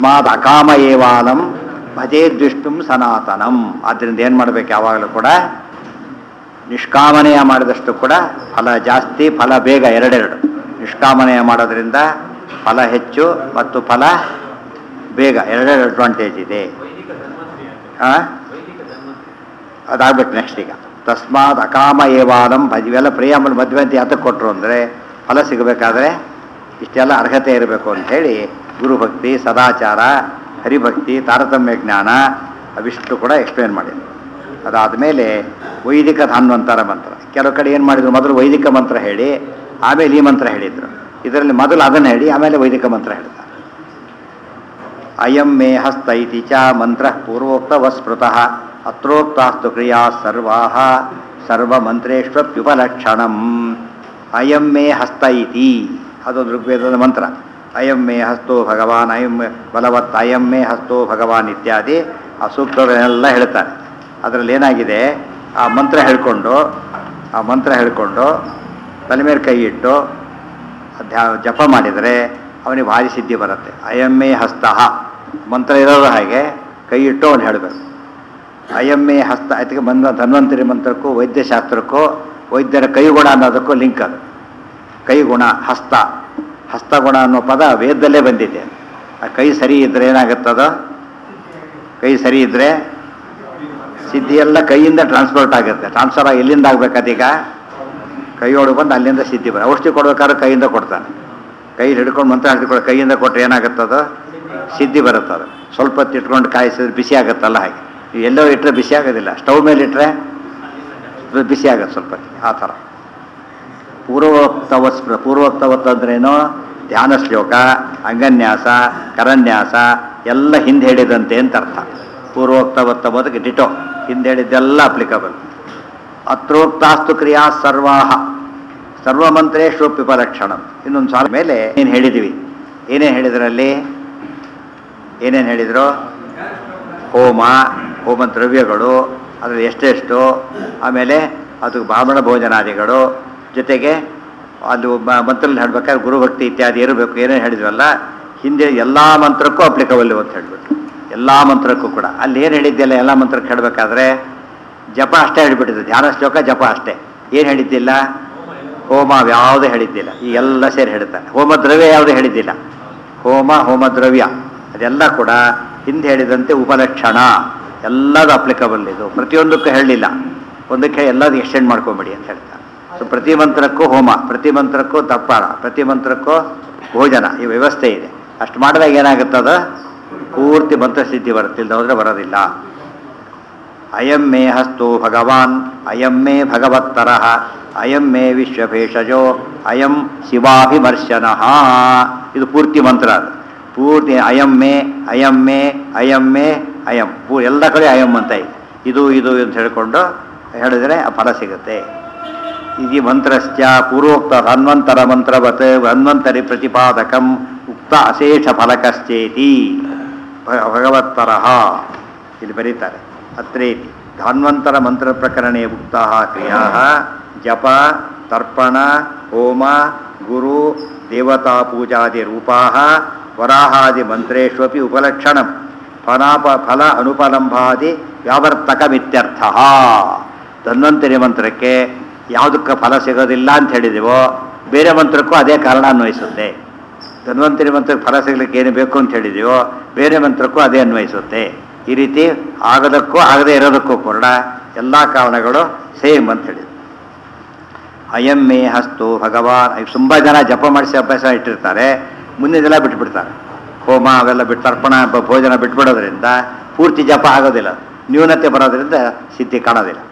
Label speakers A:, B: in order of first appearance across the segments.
A: ಮಾದ್ ಅಕಾಮ ಏವಾಲಂ ಭಜೇ ದ್ವಿಷ್ಣುಂ ಸನಾತನಂ ಆದ್ದರಿಂದ ಏನು ಮಾಡಬೇಕು ಯಾವಾಗಲೂ ಕೂಡ ನಿಷ್ಕಾಮನೆಯ ಮಾಡಿದಷ್ಟು ಕೂಡ ಫಲ ಜಾಸ್ತಿ ಫಲ ಬೇಗ ಎರಡೆರಡು ನಿಷ್ಕಾಮನೆಯ ಮಾಡೋದ್ರಿಂದ ಫಲ ಹೆಚ್ಚು ಮತ್ತು ಫಲ ಬೇಗ ಎರಡೆರಡು ಅಡ್ವಾಂಟೇಜ್ ಇದೆ ಆ? ಅದಾಗ್ಬೇಕು ನೆಕ್ಸ್ಟ್ ಈಗ ತಸ್ಮಾತ್ ಅಕಾಮ ಏವಾಲಂ ಭಜ ಇವೆಲ್ಲ ಪ್ರಿಯಾಮಲ್ ಮದುವೆ ಅಂತ ಯಾತಕ್ಕೆ ಕೊಟ್ಟರು ಅಂದರೆ ಫಲ ಸಿಗಬೇಕಾದ್ರೆ ಇಷ್ಟೆಲ್ಲ ಅರ್ಹತೆ ಇರಬೇಕು ಅಂಥೇಳಿ ಗುರುಭಕ್ತಿ ಸದಾಚಾರ ಹರಿಭಕ್ತಿ ತಾರತಮ್ಯ ಜ್ಞಾನ ಅವಿಷ್ಟು ಕೂಡ ಎಕ್ಸ್ಪ್ಲೇನ್ ಮಾಡಿದ್ರು ಅದಾದಮೇಲೆ ವೈದಿಕ ಧನ್ವಂತರ ಮಂತ್ರ ಕೆಲವು ಕಡೆ ಏನು ಮಾಡಿದ್ರು ಮೊದಲು ವೈದಿಕ ಮಂತ್ರ ಹೇಳಿ ಆಮೇಲೆ ಈ ಮಂತ್ರ ಹೇಳಿದರು ಇದರಲ್ಲಿ ಮೊದಲು ಅದನ್ನು ಹೇಳಿ ಆಮೇಲೆ ವೈದಿಕ ಮಂತ್ರ ಹೇಳ್ತಾರೆ ಅಯಂ ಮೇ ಹಸ್ತ ಇತಿ ಚ ಮಂತ್ರ ಪೂರ್ವೋಕ್ತವಸ್ಮೃತಃ ಅತ್ರೋಕ್ತಾಸ್ತು ಕ್ರಿಯಾ ಸರ್ವಾ ಸರ್ವಮಂತ್ರೇಷ್ವಪ್ಯುಪಲಕ್ಷಣಂ ಅಯಂ ಮೇ ಹಸ್ತ ಇತಿ ಅದೊಂದು ಋಗ್ವೇದದ ಮಂತ್ರ ಅಯಂ ಮೇ ಹಸ್ತೋ ಭಗವಾನ್ ಅಯಂ ಮೇ ಬಲವತ್ ಅಯಂ ಮೇ ಹಸ್ತೋ ಭಗವಾನ್ ಇತ್ಯಾದಿ ಆ ಸೂಕ್ತಗಳನ್ನೆಲ್ಲ ಹೇಳ್ತಾರೆ ಅದರಲ್ಲಿ ಏನಾಗಿದೆ ಆ ಮಂತ್ರ ಹೇಳ್ಕೊಂಡು ಆ ಮಂತ್ರ ಹೇಳ್ಕೊಂಡು ತಲೆ ಮೇಲೆ ಕೈ ಇಟ್ಟು ಧ್ಯ ಜಪ ಮಾಡಿದರೆ ಅವನಿಗೆ ಭಾರಿ ಸಿದ್ಧಿ ಬರುತ್ತೆ ಅಯಮ್ಮೇ ಹಸ್ತಃ ಮಂತ್ರ ಇರೋದು ಹಾಗೆ ಕೈ ಇಟ್ಟು ಅವನು ಹೇಳಬೇಕು ಅಯಮ್ಮೇ ಹಸ್ತ ಅದಕ್ಕೆ ಬಂದ ಧನ್ವಂತರಿ ಮಂತ್ರಕ್ಕೂ ವೈದ್ಯಶಾಸ್ತ್ರಕ್ಕೂ ವೈದ್ಯರ ಕೈಗುಣ ಅನ್ನೋದಕ್ಕೂ ಲಿಂಕ್ ಅದು ಕೈಗುಣ ಹಸ್ತ ಹಸ್ತಗುಣ ಅನ್ನೋ ಪದ ವೇದದಲ್ಲೇ ಬಂದಿದೆ ಆ ಕೈ ಸರಿ ಇದ್ರೆ ಏನಾಗುತ್ತದೋ ಕೈ ಸರಿ ಇದ್ರೆ ಸಿದ್ಧಿ ಎಲ್ಲ ಕೈಯಿಂದ ಟ್ರಾನ್ಸ್ಪೋರ್ಟ್ ಆಗುತ್ತೆ ಟ್ರಾನ್ಸ್ಫರ್ ಆಗಿ ಎಲ್ಲಿಂದ ಆಗ್ಬೇಕದೀಗ ಕೈಯೊಳಗೆ ಬಂದು ಅಲ್ಲಿಂದ ಸಿದ್ಧಿ ಬರ ಔಷಧಿ ಕೊಡ್ಬೇಕಾದ್ರೆ ಕೈಯಿಂದ ಕೊಡ್ತಾನೆ ಕೈ ಹಿಡ್ಕೊಂಡು ಮಂತ್ರ ಹಿಡ್ಕೊಂಡು ಕೈಯಿಂದ ಕೊಟ್ಟರೆ ಏನಾಗುತ್ತದು ಸಿದ್ಧಿ ಬರುತ್ತದು ಸ್ವಲ್ಪ ಹೊತ್ತು ಇಟ್ಕೊಂಡು ಕಾಯಿಸಿದ್ರೆ ಬಿಸಿ ಆಗುತ್ತಲ್ಲ ಹಾಗೆ ನೀವು ಎಲ್ಲೋ ಇಟ್ಟರೆ ಬಿಸಿ ಆಗೋದಿಲ್ಲ ಸ್ಟವ್ ಮೇಲೆ ಇಟ್ಟರೆ ಬಿಸಿ ಆಗುತ್ತೆ ಸ್ವಲ್ಪ ಹೊತ್ತಿಗೆ. ಆ ಥರ ಪೂರ್ವೋಕ್ತವತ್ ಪೂರ್ವೋಕ್ತವತ್ ಅಂದ್ರೇನು ಧ್ಯಾನ ಶ್ಲೋಕ ಅಂಗನ್ಯಾಸ ಕರನ್ಯಾಸ ಎಲ್ಲ ಹಿಂದೆ ಹೇಳಿದಂತೆ ಅಂತ ಅರ್ಥ ಪೂರ್ವೋಕ್ತವತ್ತ ಬದುಕು ಡಿಟೋ ಹಿಂದೆ ಹೇಳಿದ್ದೆಲ್ಲ ಅಪ್ಲಿಕಬಲ್ ಅತ್ರೋಕ್ತಾಸ್ತು ಕ್ರಿಯಾ ಸರ್ವಾಹ ಸರ್ವಮಂತ್ರೇಶ್ವಪ್ಯುಪಲಕ್ಷಣ ಇನ್ನೊಂದು ಸಾಲ ಮೇಲೆ ಏನು ಹೇಳಿದ್ದೀವಿ ಏನೇನು ಹೇಳಿದ್ರಲ್ಲಿ ಏನೇನು ಹೇಳಿದರು ಹೋಮ ಹೋಮ ದ್ರವ್ಯಗಳು ಅದರಲ್ಲಿ ಎಷ್ಟೆಷ್ಟು ಆಮೇಲೆ ಅದು ಬ್ರಾಹ್ಮಣ ಭೋಜನಾದಿಗಳು ಜೊತೆಗೆ ಅದು ಮ- ಮಂತ್ರದಲ್ಲಿ ಹೇಳ್ಬೇಕಾದ್ರೆ ಗುರುಭಕ್ತಿ ಇತ್ಯಾದಿ ಇರಬೇಕು ಏನೇನು ಹೇಳಿದ್ವಲ್ಲ ಹಿಂದೆ ಎಲ್ಲ ಮಂತ್ರಕ್ಕೂ ಅಪ್ಲಿಕಬಲ್ ಅಂತ ಹೇಳ್ಬಿಟ್ಟು ಎಲ್ಲ ಮಂತ್ರಕ್ಕೂ ಕೂಡ ಅಲ್ಲಿ ಏನು ಹೇಳಿದ್ದಿಲ್ಲ ಎಲ್ಲ ಮಂತ್ರಕ್ಕೆ ಹೇಳಬೇಕಾದ್ರೆ ಜಪ ಅಷ್ಟೇ ಹೇಳಿಬಿಟ್ಟಿದ್ದು ಧ್ಯಾನ ಶ್ಲೋಕ ಜಪ ಅಷ್ಟೇ ಏನು ಹೇಳಿದ್ದಿಲ್ಲ ಹೋಮ ಯಾವುದೂ ಹೇಳಿದ್ದಿಲ್ಲ ಈ ಎಲ್ಲ ಸೇರಿ ಹೇಳ್ತಾನೆ ಹೋಮ ದ್ರವ್ಯ ಯಾವುದೂ ಹೇಳಿದ್ದಿಲ್ಲ ಹೋಮ ಹೋಮ ದ್ರವ್ಯ ಅದೆಲ್ಲ ಕೂಡ ಹಿಂದೆ ಹೇಳಿದಂತೆ ಉಪಲಕ್ಷಣ ಎಲ್ಲದೂ ಅಪ್ಲಿಕಬಲ್ ಇದು ಪ್ರತಿಯೊಂದಕ್ಕೂ ಹೇಳಲಿಲ್ಲ ಒಂದಕ್ಕೆ ಎಲ್ಲದೂ ಎಕ್ಸ್ಟೆಂಡ್ ಮಾಡ್ಕೊಂಬಿಡಿ ಅಂತ ಹೇಳ್ತಾರೆ ಸೊ ಪ್ರತಿ ಮಂತ್ರಕ್ಕೂ ಹೋಮ ಪ್ರತಿ ಮಂತ್ರಕ್ಕೂ ತರ್ಪಣ ಪ್ರತಿ ಮಂತ್ರಕ್ಕೂ ಭೋಜನ ಈ ವ್ಯವಸ್ಥೆ ಇದೆ ಅಷ್ಟು ಮಾಡಿದಾಗ ಏನಾಗುತ್ತದ ಪೂರ್ತಿ ಮಂತ್ರಸಿದ್ಧಿ ಬರುತ್ತಿಲ್ಲ ಹೋದರೆ ಬರೋದಿಲ್ಲ ಅಯಂ ಮೇ ಹಸ್ತೋ ಭಗವಾನ್ ಅಯಂ ಮೇ ಭಗವತ್ತರಃ ಅಯಂ ಮೇ ವಿಶ್ವಭೇಷಜೋ ಅಯಂ ಶಿವಾಭಿಮರ್ಶನಃ ಇದು ಪೂರ್ತಿ ಮಂತ್ರ ಅದು ಪೂರ್ತಿ ಅಯಂ ಮೇ ಅಯಂ ಮೇ ಅಯಂ ಮೇ ಅಯಂ ಪೂ ಎಲ್ಲ ಕಡೆ ಅಯಂ ಅಂತ ಇದೆ ಇದು ಇದು ಅಂತ ಹೇಳಿಕೊಂಡು ಹೇಳಿದರೆ ಆ ಫಲ ಸಿಗುತ್ತೆ ಇದು ಮಂತ್ರಶ್ಚ ಪೂರ್ವೋಕ್ತ ಹನ್ವಂತರ ಮಂತ್ರವತ್ ಹನ್ವಂತರಿ ಪ್ರತಿಪಾದಕಂ ಉಕ್ತ ಅಶೇಷ ಫಲಕಶ್ಚೇತಿ ಭ- ಭಗವತ್ತರಃ ಇಲ್ಲಿ ಬರೀತಾರೆ ಅತ್ರೇತಿ ಧಾನ್ವಂತರ ಮಂತ್ರ ಪ್ರಕರಣೆ ಉಕ್ತ ಕ್ರಿಯಾ ಜಪ ತರ್ಪಣ ಹೋಮ ಗುರು ದೇವತಾ ಪೂಜಾದಿ ರೂಪಾ ವರಾಹಾದಿ ಮಂತ್ರೇಷ್ವಪಿ ಉಪಲಕ್ಷಣಂ ಫಲಾಪ ಫಲ ಅನುಪಲಂಬಾದಿ ವ್ಯಾವರ್ತಕಮಿತ್ಯರ್ಥ ಧನ್ವಂತರಿ ಮಂತ್ರಕ್ಕೆ ಯಾವುದಕ್ಕೆ ಫಲ ಸಿಗೋದಿಲ್ಲ ಅಂತ ಹೇಳಿದೆವೋ ಬೇರೆ ಮಂತ್ರಕ್ಕೂ ಅದೇ ಕಾರಣ ಅನ್ವಯಿಸುತ್ತೆ ಧನ್ವಂತರಿ ಮಂತ್ರಕ್ಕೆ ಫಲ ಸಿಗ್ಲಿಕ್ಕೆ ಏನು ಬೇಕು ಅಂತ ಹೇಳಿದೆಯೋ ಬೇರೆ ಮಂತ್ರಕ್ಕೂ ಅದೇ ಅನ್ವಯಿಸುತ್ತೆ ಈ ರೀತಿ ಆಗದಕ್ಕೂ ಆಗದೇ ಇರೋದಕ್ಕೂ ಕೂಡ ಎಲ್ಲ ಕಾರಣಗಳು ಸೇಮ್ ಅಂತ ಹೇಳಿದ್ರು ಅಯಂ ಮೇ ಹಸ್ತು ಭಗವಾನ್ ತುಂಬ ಜನ ಜಪ ಮಾಡಿಸಿ ಅಭ್ಯಾಸ ಇಟ್ಟಿರ್ತಾರೆ ಮುಂದಿನೆಲ್ಲ ಬಿಟ್ಬಿಡ್ತಾರೆ ಹೋಮ ಅವೆಲ್ಲ ಬಿಟ್ಟು ತರ್ಪಣ ಬ- ಭೋಜನ ಬಿಟ್ಬಿಡೋದ್ರಿಂದ ಪೂರ್ತಿ ಜಪ ಆಗೋದಿಲ್ಲ ನ್ಯೂನತೆ ಬರೋದ್ರಿಂದ ಸಿದ್ಧಿ ಕಾಣೋದಿಲ್ಲ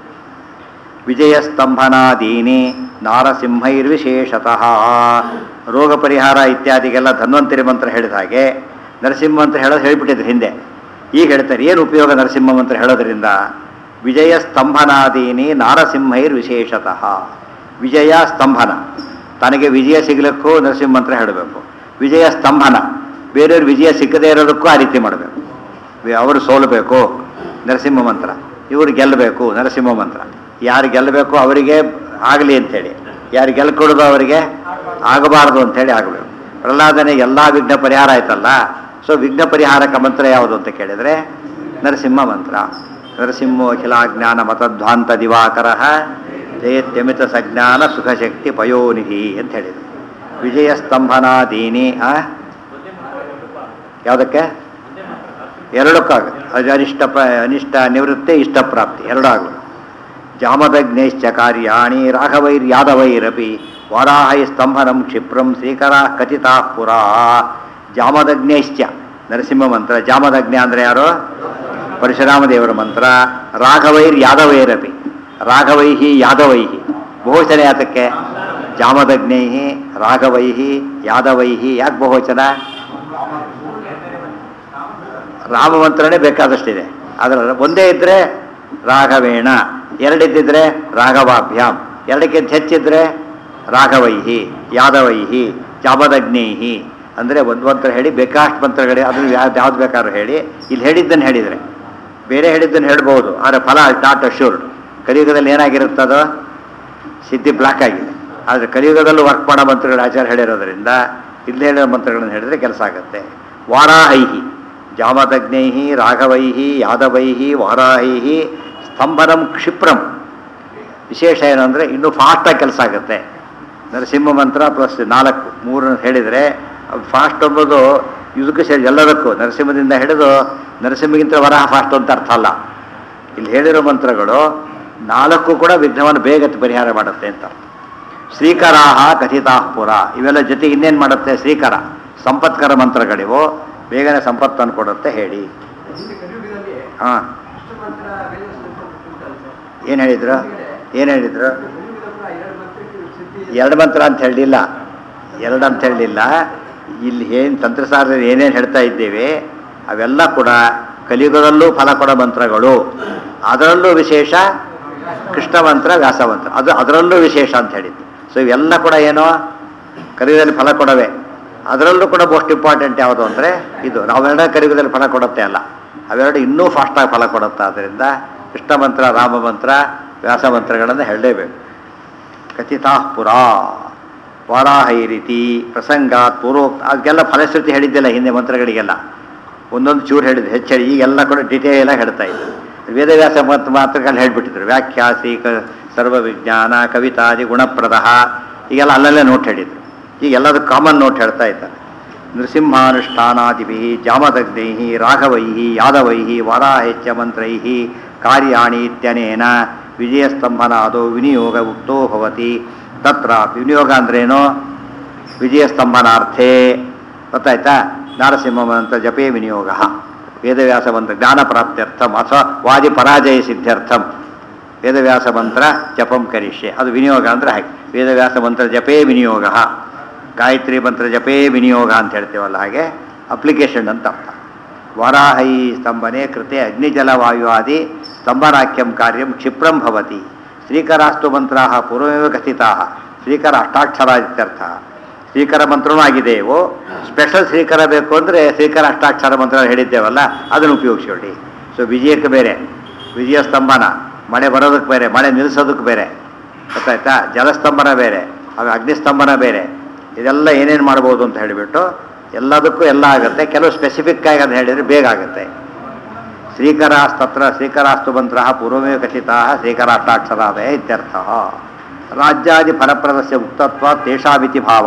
A: ವಿಜಯಸ್ತಂಭನಾದೀನಿ ನಾರಸಿಂಹೈರ್ವಿಶೇಷತಃ ರೋಗ ಪರಿಹಾರ ಇತ್ಯಾದಿಗೆಲ್ಲ ಧನ್ವಂತರಿ ಮಂತ್ರ ಹೇಳಿದ ಹಾಗೆ ನರಸಿಂಹ ಮಂತ್ರ ಹೇಳೋದು ಹೇಳಿಬಿಟ್ಟಿದ್ರು ಹಿಂದೆ ಈಗ ಹೇಳ್ತಾರೆ ಏನು ಉಪಯೋಗ ನರಸಿಂಹ ಮಂತ್ರ ಹೇಳೋದ್ರಿಂದ ವಿಜಯ ಸ್ತಂಭನಾದೀನಿ ನಾರಸಿಂಹೈರ್ ವಿಶೇಷತಃ ವಿಜಯ ಸ್ತಂಭನ ತನಗೆ ವಿಜಯ ಸಿಗಲಿಕ್ಕೂ ನರಸಿಂಹ ಮಂತ್ರ ಹೇಳಬೇಕು ವಿಜಯ ಸ್ತಂಭನ ಬೇರೆಯವ್ರ ವಿಜಯ ಸಿಕ್ಕದೇ ಇರೋದಕ್ಕೂ ಆ ರೀತಿ ಮಾಡಬೇಕು ಅವರು ಸೋಲಬೇಕು ನರಸಿಂಹ ಮಂತ್ರ ಇವರು ಗೆಲ್ಲಬೇಕು ನರಸಿಂಹ ಮಂತ್ರ ಯಾರು ಗೆಲ್ಲಬೇಕು ಅವರಿಗೆ ಆಗಲಿ ಅಂಥೇಳಿ ಯಾರು ಗೆಲ್ಕೊಡೋದು ಅವರಿಗೆ ಆಗಬಾರ್ದು ಅಂಥೇಳಿ ಆಗಬೇಕು ಪ್ರಹ್ಲಾದನೆ ಎಲ್ಲ ವಿಘ್ನ ಪರಿಹಾರ ಆಯ್ತಲ್ಲ ಸೊ ವಿಘ್ನ ಪರಿಹಾರಕ ಮಂತ್ರ ಯಾವುದು ಅಂತ ಕೇಳಿದರೆ ನರಸಿಂಹ ಮಂತ್ರ ನರಸಿಂಹೋ ಅಖಿಲಾಜ್ಞಾನ ಮತಧ್ವಾಂತ ದಿವಾಕರ ಜಯತ್ಯಮಿತ ಸಜ್ಞಾನ ಸುಖಶಕ್ತಿ ಪಯೋನಿಧಿ ಅಂತ ಹೇಳಿದರು ವಿಜಯ ಸ್ತಂಭನಾದೀನಿ ಆ ಯಾವುದಕ್ಕೆ ಎರಡಕ್ಕಾಗುತ್ತೆ ಅದು ಅನಿಷ್ಟ ಪ್ರ ಅನಿಷ್ಟ ನಿವೃತ್ತಿ ಇಷ್ಟಪ್ರಾಪ್ತಿ ಎರಡೂ ಆಗಲು ಜಾಮದಗ್ನೇಶ್ಚ ಕಾರ್ಯಾಣಿ ರಾಘವೈರ್ಯಾದವೈರಪಿ ವಾರಾಹೈ ಸ್ತಂಭನಂ ಕ್ಷಿಪ್ರಂ ಶ್ರೀಕರ ಕಥಿತಾ ಪುರಾ ಜಾಮದಗ್ನೇಶ್ಚ ನರಸಿಂಹ ಮಂತ್ರ ಜಾಮದಗ್ನ ಅಂದರೆ ಯಾರು ಪರಶುರಾಮ ದೇವರ ಮಂತ್ರ ರಾಘವೈರ್ ಯಾದವೈರಪಿ ರಾಘವೈಹಿ ಯಾದವೈಹಿ ಬಹುವಚನ ಯಾತಕ್ಕೆ ಜಾಮದಗ್ನೈಹಿ ರಾಘವೈಹಿ ಯಾದವೈಹಿ ಯಾಕೆ ಬಹುವಚನ ರಾಮ ಮಂತ್ರನೇ ಬೇಕಾದಷ್ಟಿದೆ ಅದರ ಒಂದೇ ಇದ್ದರೆ ರಾಘವೇಣ ಎರಡಿದ್ದಿದ್ರೆ ರಾಘವಾಭ್ಯಾಮ್ ಎರಡಕ್ಕಿಂತ ಹೆಚ್ಚಿದ್ರೆ ರಾಘವೈಹಿ ಯಾದವೈಹಿ ಜಾಮದಗ್ನೇಹಿ ಅಂದರೆ ಒಂದು ಮಂತ್ರ ಹೇಳಿ ಬೇಕಾಷ್ಟು ಮಂತ್ರಗಳೇ ಅದನ್ನು ಯಾವ್ದು ಯಾವ್ದು ಬೇಕಾದ್ರೂ ಹೇಳಿ ಇಲ್ಲಿ ಹೇಳಿದ್ದನ್ನು ಹೇಳಿದರೆ ಬೇರೆ ಹೇಳಿದ್ದನ್ನು ಹೇಳ್ಬೋದು ಆದರೆ ಫಲ ನಾಟ್ ಅಶ್ಯೂರ್ಡ್ ಕಲಿಯುಗದಲ್ಲಿ ಏನಾಗಿರುತ್ತದೋ ಸಿದ್ಧಿ ಬ್ಲಾಕ್ ಆಗಿದೆ ಆದರೆ ಕಲಿಯುಗದಲ್ಲೂ ವರ್ಕ್ ಮಾಡೋ ಮಂತ್ರಗಳು ಆಚಾರ ಹೇಳಿರೋದ್ರಿಂದ ಇಲ್ಲಿ ಹೇಳಿರೋ ಮಂತ್ರಗಳನ್ನು ಹೇಳಿದ್ರೆ ಕೆಲಸ ಆಗುತ್ತೆ ವಾರಾಹೈಹಿ ಜಾಮದಗ್ನೈಹಿ ರಾಘವೈಹಿ ಯಾದವೈಹಿ ವಾರಾಹೈಹಿ ಸ್ತಂಭನಂ ಕ್ಷಿಪ್ರಂ ವಿಶೇಷ ಏನು ಅಂದರೆ ಇನ್ನೂ ಫಾಸ್ಟಾಗಿ ಕೆಲಸ ಆಗುತ್ತೆ ನರಸಿಂಹ ಮಂತ್ರ ಪ್ಲಸ್ ನಾಲ್ಕು ಮೂರು ಹೇಳಿದರೆ ಫಾಸ್ಟ್ ಅನ್ನೋದು ಇದಕ್ಕೂ ಸೇರಿ ಎಲ್ಲದಕ್ಕೂ ನರಸಿಂಹದಿಂದ ಹಿಡಿದು ನರಸಿಂಹಗಿಂತ ವರಹ ಫಾಸ್ಟ್ ಅಂತ ಅರ್ಥ ಅಲ್ಲ ಇಲ್ಲಿ ಹೇಳಿರೋ ಮಂತ್ರಗಳು ನಾಲ್ಕು ಕೂಡ ವಿಘ್ನವನ್ನು ಬೇಗ ಪರಿಹಾರ ಮಾಡುತ್ತೆ ಅಂತ ಶ್ರೀಕರಾಹ ಕಥಿತಾಃ ಪುರ ಇವೆಲ್ಲ ಜೊತೆಗೆ ಇನ್ನೇನು ಮಾಡುತ್ತೆ ಶ್ರೀಕರ ಸಂಪತ್ಕರ ಮಂತ್ರಗಳಿವು ಬೇಗನೆ ಸಂಪತ್ತನ್ನು ಕೊಡುತ್ತೆ ಹೇಳಿ
B: ಹಿಂದೆ ಕಲಿಯುಗದಲ್ಲಿ
A: ಹಾಂ
B: ಅಷ್ಟು ಮಾತ್ರ ವೇದ ಸ್ವಲ್ಪ ಉಂಟಲ್ಲ ಸರ್?
A: ಏನು ಹೇಳಿದ್ರು ಏನು ಹೇಳಿದ್ರು
B: ಕಲಿಯುಗದ ಕೂಡ ಎರಡು ಮಂತ್ರಕ್ಕೆ ಸಿದ್ಧಿ
A: ಎರಡು ಮಂತ್ರ ಅಂತ ಹೇಳಲಿಲ್ಲ ಎರಡು ಅಂತ ಹೇಳಲಿಲ್ಲ ಇಲ್ಲಿ ಏನು ತಂತ್ರಸಾರದಲ್ಲಿ ಏನೇನು ಹೇಳ್ತಾ ಇದ್ದೇವೆ ಅವೆಲ್ಲ ಕೂಡ ಕಲಿಯುಗದಲ್ಲೂ ಫಲ ಕೊಡೋ ಮಂತ್ರಗಳು ಅದರಲ್ಲೂ ವಿಶೇಷ ಕೃಷ್ಣ ಮಂತ್ರ ವ್ಯಾಸ ಮಂತ್ರ ಅದು ಅದರಲ್ಲೂ ವಿಶೇಷ ಅಂತ ಹೇಳಿದ್ದು ಸೊ ಇವೆಲ್ಲ ಕೂಡ ಏನೋ ಕಲಿಯುಗದಲ್ಲಿ ಫಲ ಕೊಡವೆ ಅದರಲ್ಲೂ ಕೂಡ ಮೋಸ್ಟ್ ಇಂಪಾರ್ಟೆಂಟ್ ಯಾವುದು ಅಂದರೆ ಇದು ನಾವೆರಡ ಕಲಿಯುಗದಲ್ಲಿ ಫಲ ಕೊಡುತ್ತೆ ಅಲ್ಲ ಅವೆರಡು ಇನ್ನೂ ಫಾಸ್ಟಾಗಿ ಫಲ ಕೊಡುತ್ತೆ ಆದ್ದರಿಂದ ಕೃಷ್ಣ ಮಂತ್ರ ರಾಮ ಮಂತ್ರ ವ್ಯಾಸ ಮಂತ್ರಗಳನ್ನು ಹೇಳಲೇಬೇಕು ಕಥಿತಾ ಪುರಾ ವಾರಾಹಿ ರೀತಿ ಪ್ರಸಂಗಾತ್ ಪೂರ್ವೋಕ್ತ ಅದಕ್ಕೆಲ್ಲ ಫಲಶ್ರುತಿ ಹೇಳಿದ್ದಿಲ್ಲ ಹಿಂದೆ ಮಂತ್ರಗಳಿಗೆಲ್ಲ ಒಂದೊಂದು ಚೂರು ಹೇಳಿದ್ರು ಹೆಚ್ಚು ಹೇಳಿ ಈಗೆಲ್ಲ ಕೂಡ ಡಿಟೇಲ್ ಆಗಿ ಹೇಳ್ತಾ ಇದ್ರು ವೇದವ್ಯಾಸ ಮತ್ತು ಮಾತುಗಳು ಹೇಳ್ಬಿಟ್ಟಿದ್ರು ವ್ಯಾಖ್ಯಾ ಶ್ರೀಕ ಸರ್ವವಿಜ್ಞಾನ ಕವಿತಾದಿ ಗುಣಪ್ರದ ಈಗೆಲ್ಲ ಅಲ್ಲಲ್ಲೇ ನೋಟ್ ಹೇಳಿದ್ರು ಈಗ ಎಲ್ಲದೂ ಕಾಮನ್ ನೋಟ್ ಹೇಳ್ತಾ ಇದ್ದಾರೆ ನೃಸಿಂಹಾನುಷ್ಠಾನಾದಿಭಿ ಜಾಮದಗ್ನೈ ರಾಘವೈ ಯಾದವೈ ವಾರಾಹೆಚ್ಚ ಮಂತ್ರೈ ಕಾರ್ಯಾಣಿ ಇತ್ಯನೇನ ವಿಜಯಸ್ತಂಭನಾದೋ ವಿನಿಯೋಗ ಉಕ್ತೋ ಭವತಿ ತತ್ರ ವಿನಿಯೋಗ ಅಂದ್ರೇನು ವಿಜಯಸ್ತಂಭನಾರ್ಥೇ ಗೊತ್ತಾಯ್ತಾ ನಾರಸಿಂಹ ಮಂತ್ರ ಜಪೇ ವಿನಿಯೋಗ ವೇದವ್ಯಾಸ ಮಂತ್ರ ಜ್ಞಾನ ಪ್ರಾಪ್ತ್ಯರ್ಥಂ ಅಥವಾ ವಾದಿ ಪರಾಜಯ ಸಿದ್ಧ್ಯರ್ಥಂ ವೇದವ್ಯಾಸ ಮಂತ್ರ ಜಪಂ ಕರಿಷ್ಯೆ ಅದು ವಿನಿಯೋಗ ಅಂದರೆ ಹಾಗೆ ವೇದವ್ಯಾಸ ಮಂತ್ರ ಜಪೇ ವಿನಿಯೋಗ ಗಾಯತ್ರಿ ಮಂತ್ರ ಜಪೇ ವಿನಿಯೋಗ ಅಂತ ಹೇಳ್ತೇವಲ್ಲ ಹಾಗೆ ಅಪ್ಲಿಕೇಶನ್ ಅಂತ ಅರ್ಥ ವರಾಹೈ ಸ್ತಂಭನೆ ಕೃತೆ ಅಗ್ನಿಜಲವಾಯುವಾದಿ ಸ್ತಂಭನಾಖ್ಯಂ ಕಾರ್ಯಂ ಕ್ಷಿಪ್ರಂ ಭವತಿ ಶ್ರೀಕರಾಸ್ತು ಮಂತ್ರಾ ಪೂರ್ವಮೇವ ಕಥಿತಾ ಶ್ರೀಕರ ಅಷ್ಟಾಕ್ಷರ ಇತ್ಯರ್ಥ ಶ್ರೀಕರ ಮಂತ್ರನೂ ಆಗಿದೆಯೋ ಸ್ಪೆಷಲ್ ಶ್ರೀಕರ ಬೇಕು ಅಂದರೆ ಶ್ರೀಕರ ಅಷ್ಟಾಕ್ಷರ ಮಂತ್ರ ಹೇಳಿದ್ದೇವಲ್ಲ ಅದನ್ನು ಉಪಯೋಗಿಸ್ಕೊಳ್ಳಿ ಸೊ ವಿಜಯಕ್ಕೆ ಬೇರೆ ವಿಜಯ ಸ್ತಂಭನ ಮಳೆ ಬರೋದಕ್ಕೆ ಬೇರೆ ಮಳೆ ನಿಲ್ಲಿಸೋದಕ್ಕೆ ಬೇರೆ ಗೊತ್ತಾಯ್ತಾ ಜಲಸ್ತಂಭನ ಬೇರೆ ಆಮೇಲೆ ಅಗ್ನಿಸ್ತಂಭನ ಬೇರೆ ಇದೆಲ್ಲ ಏನೇನು ಮಾಡ್ಬೋದು ಅಂತ ಹೇಳಿಬಿಟ್ಟು ಎಲ್ಲದಕ್ಕೂ ಎಲ್ಲ ಆಗುತ್ತೆ ಕೆಲವು ಸ್ಪೆಸಿಫಿಕ್ ಆಗಿ ಅದು ಹೇಳಿದರೆ ಬೇಗ ಆಗುತ್ತೆ ಶ್ರೀಕರಾಸ್ತತ್ರ ಶ್ರೀಕರಾಸ್ತು ಮಂತ್ರ ಪೂರ್ವಮೇವ ಕಥಿತಾ ಶ್ರೀಕರಾಷ್ಟಾಕ್ಷರಾದಯ ಇತ್ಯರ್ಥ ರಾಜ್ಯಾದಿ ಫಲಪ್ರದಸ್ಯ ಉಕ್ತತ್ವ ತೇಷಾಮಿತಿ ಭಾವ